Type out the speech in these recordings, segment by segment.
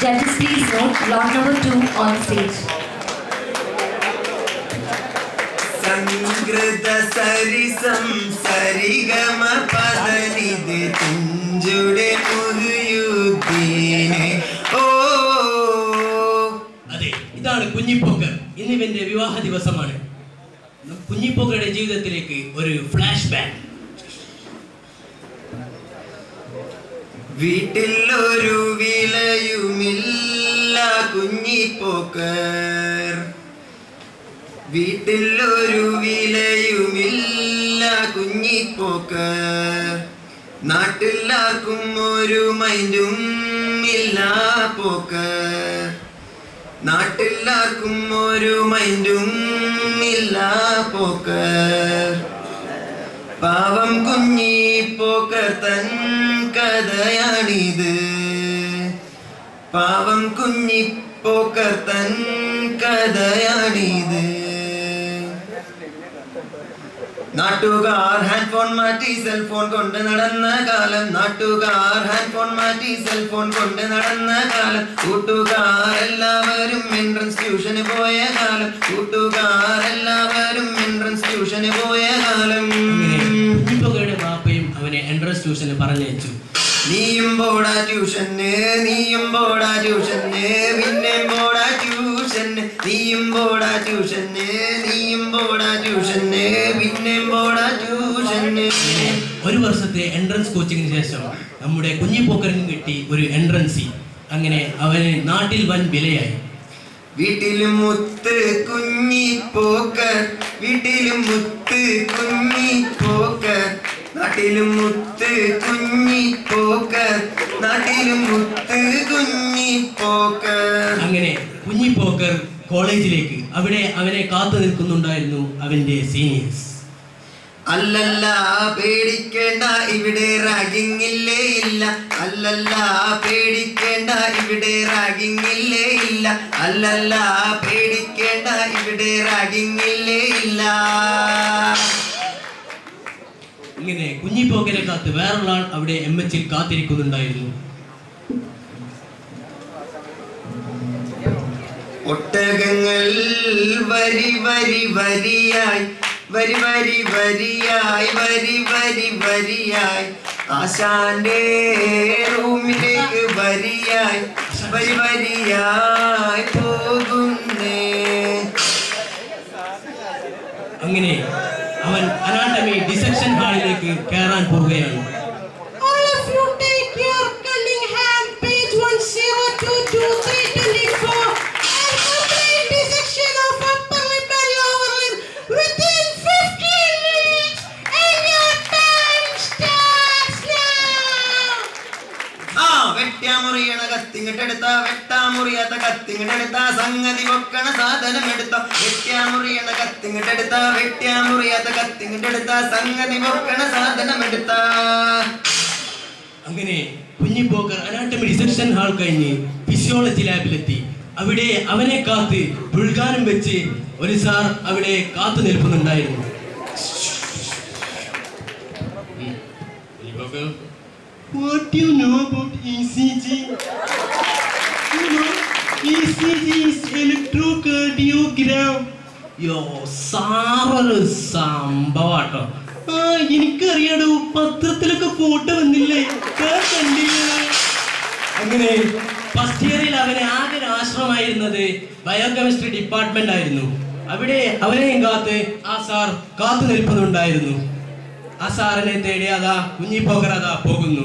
Judges, please note lot number two on stage. സംകൃത സരിസം സരിഗമ പദനിത് തുഞ്ചുടെ മുറിയുദ്ദീനെ ഓ അതെ ഇതാണ് കുഞ്ഞിപ്പോക്കർ ഇന്നിവന്റെ വിവാഹ ദിവസമാണ് കുഞ്ഞിപ്പോക്കറുടെ ജീവിതത്തിലേക്ക് ഒരു ഫ്ലാഷ് ബാക്ക് വീട്ടിൽ ഒരു വിലയുമില്ല കുഞ്ഞിപ്പോക്കർ വീട്ടിൽ ഒരു വിലയുമില്ല കുഞ്ഞിപ്പോക്കർ നാട്ടിലാർക്കും ഒരു മൈൻഡും ഇല്ല പോക്കർ നാട്ടിലാർക്കും ഒരു മൈൻഡും ഇല്ല പോക്കർ പാവം കുഞ്ഞി പോക്കർ തൻ കഥയാണിത് പാവം കുഞ്ഞി പോക്കർ തൻ കഥയാണിത് നാട്ടുകാർ ഹാൻഡ് ഫോൺ മാറ്റി സെൽഫോൺ കൊണ്ട് നടന്ന കാലം നാട്ടുകാർ ഹാൻഡ് ഫോൺ മാറ്റി സെൽഫോൺ കൊണ്ട് നടന്ന കാലം കൂട്ടുകാർ എല്ലാവരും എൻട്രൻസ് ട്യൂഷന് പോയ കാലം കൂട്ടുകാർ എല്ലാവരും എൻട്രൻസ് ട്യൂഷന് പോയ കാലം അങ്ങനെ കുഞ്ഞിപ്പോക്കറുടെ ബാപ്പയും അവനെ എൻട്രൻസ് ട്യൂഷന് പറഞ്ഞയച്ചു നീയും പോടാ ട്യൂഷന് നീയും പോടാ ട്യൂഷന് പിന്നെ പോടാ ട്യൂഷന് നീയും പോടാ ട്യൂഷന് നീയും പോടാ ട്യൂഷന് പിന്നെ പോടാ ട്യൂഷന് അങ്ങനെ ഒരു വർഷത്തെ എൻട്രൻസ് കോച്ചിങ്ങിന് ശേഷം നമ്മുടെ കുഞ്ഞിപ്പോക്കറിന് കിട്ടി ഒരു എൻട്രൻസി അങ്ങനെ അവന് നാട്ടിൽ വൻ വിലയായി വീട്ടിലും മുത്ത് കുഞ്ഞി പോക്കർ വീട്ടിലും മുത്ത് കുഞ്ഞി പോക്കർ നാട്ടിലും മുത്ത് കുഞ്ഞി പോക്കർ നാട്ടിലും മുത്ത് കുഞ്ഞി പോക്കർ അങ്ങനെ കുഞ്ഞിപ്പോക്കർ കോളേജിലേക്ക് അവിടെ അവനെ കാത്തു നിൽക്കുന്നുണ്ടായിരുന്നു അവന്റെ സീനിയേഴ്സ് അല്ലല്ല പേടിക്കേണ്ട ഇവിടെ റാഗിംഗ് ഇല്ലേ ഇല്ല അല്ലല്ല പേടിക്കേണ്ട ഇവിടെ റാഗിംഗ് ഇല്ലേ ഇല്ല അല്ലല്ല പേടിക്കേണ്ട ഇവിടെ റാഗിംഗ് ഇല്ലേ ഇല്ല ഇങ്ങനെ കുഞ്ഞിപ്പോക്കരെ കാത്ത് വേറൊരാൾ അവിടെ എം എച്ചിൽ കാത്തിരിക്കുന്നുണ്ടായിരുന്നു ഒട്ടകങ്ങൾ വരി വരി വരിയായി വരി വരി വരിയായി വരി വരി വരിയായി ആശാന്റെ റൂമിലേക്ക് വരിയായി വരി വരിയായി പോകുന്നേ അങ്ങനെ അവൻ അനാട്ടമി ഡിസെക്ഷൻ ഹാളിലേക്ക് കയറാൻ പോവുകയാണ് All of you take your Cunningham page 10222324 and complete dissection of upper lip and lower lip within 15 minutes and your time starts now. ആ വെട്ടാമുറിയണ കത്തിങ്ങിട്ടെടുത്ത വെട്ടാമുറിയാത്ത കത്തിങ്ങിട്ടെടുത്ത സംഗതി പൊക്കണ സാധനം എടുത്ത വെട്ടാമുറിയണ കത്തിങ്ങിട്ടെടുത്ത വെട്ടാമുറിയാത്ത കത്തിങ്ങിട്ടെടുത്ത സംഗതി പൊക്കണ സാധനം എടുത്ത അങ്ങനെ കുഞ്ഞിപ്പോക്കർ അനാട്ടമി ഡിസെക്ഷൻ ഹാൾ കഴിഞ്ഞ് ഫിസിയോളജി ലാബിലെത്തി അവിടെ അവനെ കാത്ത് പുഴുകാനും വെച്ച് ഒരു സാർ അവിടെ കാത്തു നിൽക്കുന്നുണ്ടായിരുന്നു ഉം. കുഞ്ഞിപ്പോക്കർ, What do you know about ECG? You know, ECG is electrocardiogram. യോ സാറൊരു സംഭവാട്ടോ ആ എനിക്കറിയാടോ പത്രത്തിലൊക്കെ ഫോട്ടോ വന്നില്ലേ ഞാൻ കണ്ടില്ല അങ്ങനെ ഫസ്റ്റ് ഇയറിൽ അവന് ആകെ ഒരു ആശ്രമമായിരുന്നത് ബയോകെമിസ്ട്രി ഡിപ്പാർട്ട്മെന്റ് ആയിരുന്നു അവിടെ അവനെയും കാത്ത് ആ സാർ കാത്തു നിൽക്കുന്നുണ്ടായിരുന്നു ആ സാറിനെ തേടി അതാ കുഞ്ഞിപ്പോക്കർ അതാ പോകുന്നു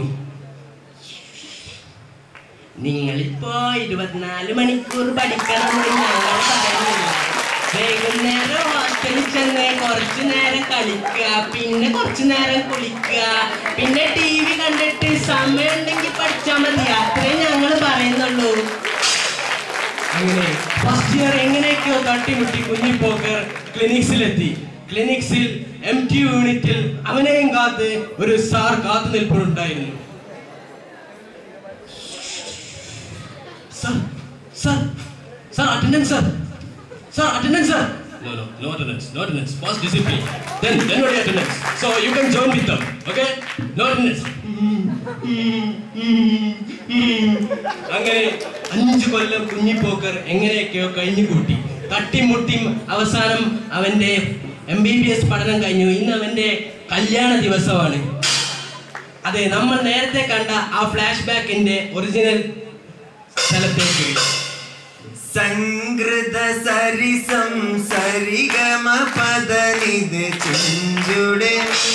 നിങ്ങളിപ്പോ ഇരുപത്തിനാല് മണിക്കൂർ പഠിക്കണമെന്ന് ഞങ്ങൾ പറയുന്നില്ല വൈകുന്നേരം ഹോസ്റ്റലിൽ ചെന്ന് കുറച്ചു നേരം കളിക്കുക പിന്നെ കുറച്ചു നേരം കുളിക്കുക പിന്നെ ടി വി കണ്ടിട്ട് സമയം ഉണ്ടെങ്കിൽ പഠിച്ചാൽ മതി അത്രേ ഞങ്ങൾ പറയുന്നുള്ളൂ അങ്ങനെ ഫസ്റ്റ് ഇയർ എങ്ങനെയൊക്കെയോ തട്ടിമുട്ടി കുഞ്ഞിപ്പോക്കർ ക്ലിനിക്സിലെത്തി ക്ലിനിക്സിൽ എം ടി യൂണിറ്റിൽ അവനെയും കാത്ത് ഒരു സാർ കാത്തു നിൽപ്പുണ്ടായിരുന്നു Sir, sir, sir, attendance, sir. Sir, attendance, sir. No, no, no attendance, no attendance. First discipline. Then, then only attendance. So you can join with them, okay? No attendance. അങ്ങനെ അഞ്ചു കൊല്ലം കുഞ്ഞിപ്പോക്കർ എങ്ങനെയൊക്കെയോ കഴിഞ്ഞു കൂട്ടി തട്ടിമുട്ടിയും അവസാനം അവന്റെ എം ബി ബി എസ് പഠനം കഴിഞ്ഞു ഇന്ന് അവന്റെ കല്യാണ ദിവസമാണ് അതെ നമ്മൾ നേരത്തെ കണ്ട ആ ഫ്ലാഷ് ബാക്കിന്റെ ഒറിജിനൽ സ്ഥലത്തേക്ക് സംകൃത സരിസം സരിഗമ പദനിത് ചുഞ്ചുടെ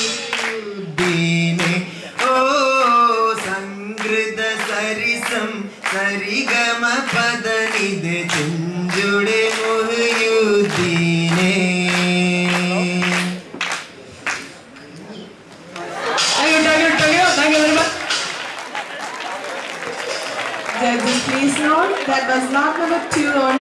ദീനെ ഓ സംകൃത സരിസം സരിഗമ പദനിത് ചുഞ്ചുടെ മുഹയുദ്ദീനെ Thank you, thank you, thank you, thank you very much. Judges, please note that was not number two on